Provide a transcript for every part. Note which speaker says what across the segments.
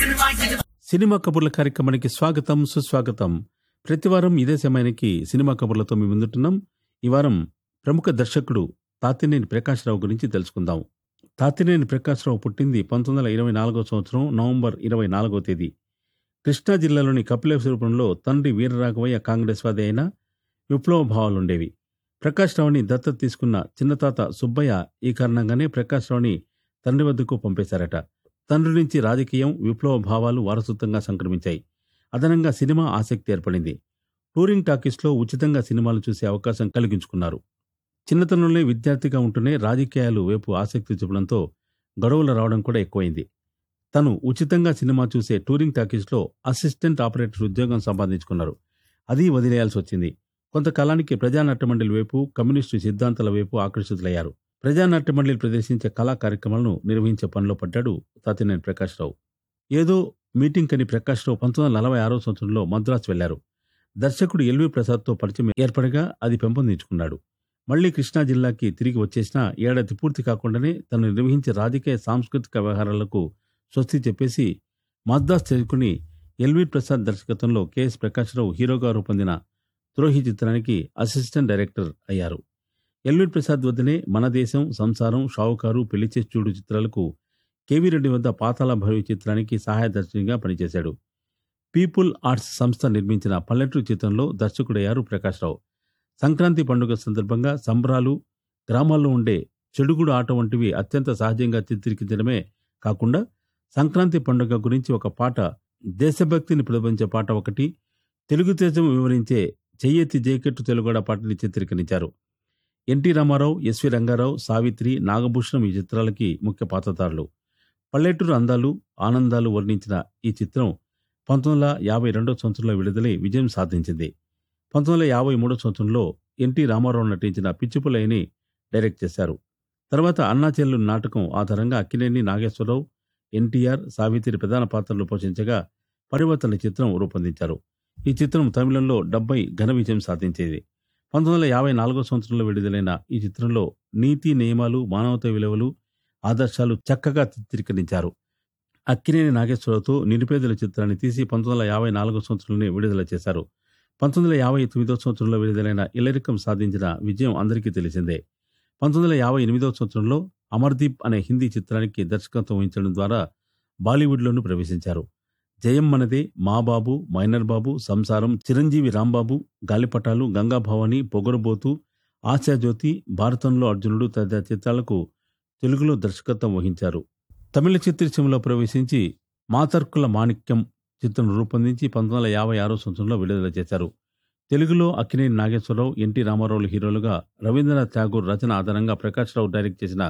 Speaker 1: cinema కబుర్ల కార్యక్రమానికి స్వాగతం సుస్వాగతం ప్రతివారం ఇదే సమయానికి సినిమా కబుర్లతో మేము ముందుంటున్నాం ఈ వారం ప్రముఖ దర్శకుడు తాతినేని ప్రకాశ్రావు గురించి తెలుసుకుందాం తాతినేని ప్రకాశ్రావు పుట్టింది పంతొమ్మిది వందల ఇరవై నాలుగో సంవత్సరం నవంబర్ ఇరవై నాలుగో తేదీ కృష్ణా జిల్లాలోని కపిలేశ్వరంలో తండ్రి వీరరాఘవయ్య కాంగ్రెస్ వాది అయిన విప్లవ భావాలుండేవి ప్రకాశ్రావుని దత్తత తీసుకున్న చిన్నతాత సుబ్బయ్య ఈ కారణంగానే ప్రకాశ్రావుని తండ్రి వద్దకు పంపేశారట తండ్రి నుంచి రాజకీయం విప్లవ భావాలు వారసత్వంగా సంక్రమించాయి అదనంగా సినిమా ఆసక్తి ఏర్పడింది టూరింగ్ టాకీస్లో ఉచితంగా సినిమాలు చూసే అవకాశం కలిగించుకున్నారు చిన్నతనంలో విద్యార్థిగా ఉంటూనే రాజకీయాలు వైపు ఆసక్తి చూపడంతో గొడవలు రావడం కూడా ఎక్కువైంది తను ఉచితంగా సినిమా చూసే టూరింగ్ టాకీస్లో అసిస్టెంట్ ఆపరేటర్ ఉద్యోగం సంపాదించుకున్నారు అది వదిలేయాల్సి వచ్చింది కొంతకాలానికి ప్రజానాట్య మండలి వైపు కమ్యూనిస్టు సిద్ధాంతాల వైపు ఆకర్షితులయ్యారు ప్రజానాట్య మండలి ప్రదర్శించే కళా కార్యక్రమాలను నిర్వహించే పనిలో పడ్డాడు తాతినేని ప్రకాశ్రావు ఏదో మీటింగ్ కని ప్రకాశ్రావు పంతొమ్మిది వందల నలభై ఆరో సంవత్సరంలో మద్రాసు వెళ్లారు దర్శకుడు ఎల్వి ప్రసాద్తో పరిచయం ఏర్పడగా అది పెంపొందించుకున్నాడు మళ్లీ కృష్ణా జిల్లాకి తిరిగి వచ్చేసిన ఏడాది పూర్తి కాకుండానే తను నిర్వహించే రాజకీయ సాంస్కృతిక వ్యవహారాలకు స్వస్తి చెప్పేసి మద్రాసు చేరుకుని ఎల్వి ప్రసాద్ దర్శకత్వంలో కెఎస్ ప్రకాశ్రావు హీరోగా రూపొందిన ద్రోహి చిత్రానికి అసిస్టెంట్ డైరెక్టర్ అయ్యారు ఎల్వి ప్రసాద్ వద్దనే మన దేశం సంసారం షావుకారు పెళ్లి చేసి చూడు చిత్రాలకు కేవీ రెడ్డి వద్ద పాతాళ భైరవి చిత్రానికి సహాయ దర్శకునిగా పనిచేశాడు పీపుల్ ఆర్ట్స్ సంస్థ నిర్మించిన పల్లెటూరు చిత్రంలో దర్శకుడయ్యారు ప్రకాశ్రావు సంక్రాంతి పండుగ సందర్భంగా సంబరాలు గ్రామాల్లో ఉండే చెడుగుడు ఆట వంటివి అత్యంత సహజంగా చిత్రీకరించడమే కాకుండా సంక్రాంతి పండుగ గురించి ఒక పాట దేశభక్తిని ప్రతిబింబించే పాట ఒకటి తెలుగు తేజం వివరించే చెయ్యెత్తి జేకెట్టు తెలుగుడ పాటని చిత్రీకరించారు ఎన్టీ రామారావు ఎస్వి రంగారావు సావిత్రి నాగభూషణం ఈ చిత్రాలకి ముఖ్య పాత్రధారులు పల్లెటూరు అందాలు ఆనందాలు వర్ణించిన ఈ చిత్రం పంతొమ్మిది వందల యాభై రెండో సంవత్సరంలో విడుదలై విజయం సాధించింది పంతొమ్మిది వందల యాభై మూడో సంవత్సరంలో ఎన్టీ రామారావు నటించిన పిచ్చిపులైని డైరెక్ట్ చేశారు తర్వాత అన్నాచెల్లు నాటకం ఆధారంగా అక్కినేని నాగేశ్వరరావు ఎన్టీఆర్ సావిత్రి ప్రధాన పాత్రలు పోషించగా పరివర్తన చిత్రం రూపొందించారు ఈ చిత్రం తమిళంలో డెబ్బై ఘన విజయం సాధించేది పంతొమ్మిది వందల యాభై నాలుగో సంవత్సరంలో విడుదలైన ఈ చిత్రంలో నీతి నియమాలు మానవత విలువలు ఆదర్శాలు చక్కగా చిత్రీకరించారు అక్కినేని నాగేశ్వరరావుతో నిరుపేదల చిత్రాన్ని తీసి పంతొమ్మిది వందల యాభై నాలుగో సంవత్సరంలోనే విడుదల చేశారు పంతొమ్మిది వందల యాభై తొమ్మిదో సంవత్సరంలో విడుదలైన ఇల్లరికం సాధించిన విజయం అందరికీ తెలిసిందే పంతొమ్మిది వందల యాభై ఎనిమిదో సంవత్సరంలో అమర్దీప్ అనే హిందీ చిత్రానికి దర్శకత్వం వహించడం ద్వారా బాలీవుడ్లోనూ ప్రవేశించారు జయం మనదే మా బాబు మైనర్ బాబు సంసారం చిరంజీవి రాంబాబు గాలిపటాలు గంగాభవాని పొగరుబోతు ఆశాజ్యోతి భారతంలో అర్జునుడు తదితర చిత్రాలకు తెలుగులో దర్శకత్వం వహించారు తమిళ చిత్రసీమలో ప్రవేశించి మాతర్కుల మాణిక్యం చిత్రం రూపొందించి పంతొమ్మిది వందల యాభై ఆరో సంవత్సరంలో విడుదల చేశారు తెలుగులో అక్కినేని నాగేశ్వరరావు ఎన్టీ రామారావులు హీరోలుగా రవీంద్రనాథ్ ఠాగూర్ రచన ఆధారంగా ప్రకాశ్రావు డైరెక్ట్ చేసిన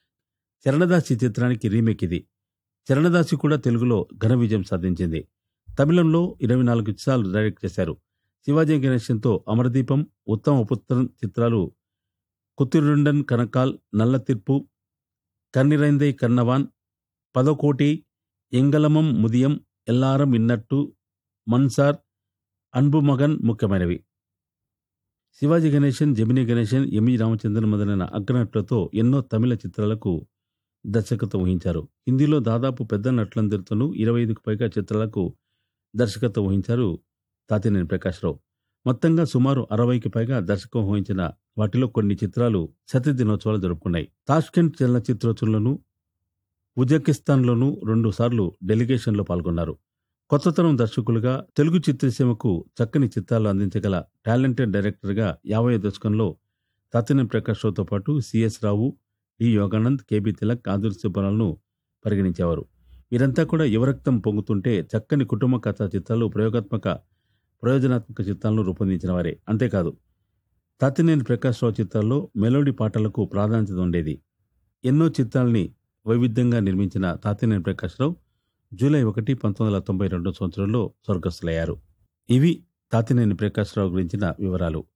Speaker 1: చరణదాసి చిత్రానికి రీమేక్ ఇది చరణదాసి కూడా తెలుగులో ఘన విజయం సాధించింది తమిళంలో ఇరవై నాలుగు చిత్రాలు డైరెక్ట్ చేశారు శివాజీ గణేశన్తో అమరదీపం ఉత్తమ పుత్రం చిత్రాలు కుత్తిరుండన్ కనకాల్ నల్ల తీర్పు కన్నిరైందై కన్నవాన్ పదకోటి ఎంగలమం ముదియం ఎల్లారం ఇన్నట్టు మన్సార్ అన్బు మగన్ ముఖ్యమైనవి శివాజీ గణేశన్ జమినీ గణేశన్ ఎంఈ రామచంద్రన్ మొదలైన అగ్రనటులతో ఎన్నో తమిళ చిత్రాలకు దర్శకత్వం వహించారు హిందీలో దాదాపు పెద్ద నటులందరితోనూ ఇరవై ఐదుకు పైగా చిత్రాలకు దర్శకత్వం వహించారు తాతినేని ప్రకాశ్రావు మొత్తంగా సుమారు అరవైకి పైగా దర్శకత్వం వహించిన వాటిలో కొన్ని చిత్రాలు శత దినోత్సవాలు జరుపుకున్నాయి తాష్కెంట్ చలనచిత్రోత్సవంలోనూ ఉజ్బెకిస్తాన్లోనూ రెండు సార్లు డెలిగేషన్లో పాల్గొన్నారు కొత్తతరం దర్శకులుగా తెలుగు చిత్రసీమకు చక్కని చిత్రాలు అందించగల టాలెంటెడ్ డైరెక్టర్గా యాభై దశకంలో తాతినేని ప్రకాశ్రావుతో పాటు C S Rao D Yoganand K B Tilak Adurthi సుబ్బరాలను పరిగణించేవారు వీరంతా కూడా యువరక్తం పొంగుతుంటే చక్కని కుటుంబ కథా చిత్రాలు ప్రయోగాత్మక ప్రయోజనాత్మక చిత్రాలను రూపొందించిన వారే అంతేకాదు తాతినేని ప్రకాశ్రావు చిత్రాల్లో మెలోడీ పాటలకు ప్రాధాన్యత ఉండేది ఎన్నో చిత్రాల్ని వైవిధ్యంగా నిర్మించిన తాతినేని ప్రకాశ్రావు జూలై ఒకటి పంతొమ్మిది వందల తొంభై రెండో సంవత్సరంలో స్వర్గస్థులయ్యారు ఇవి తాతినేని ప్రకాశ్రావు గురించిన వివరాలు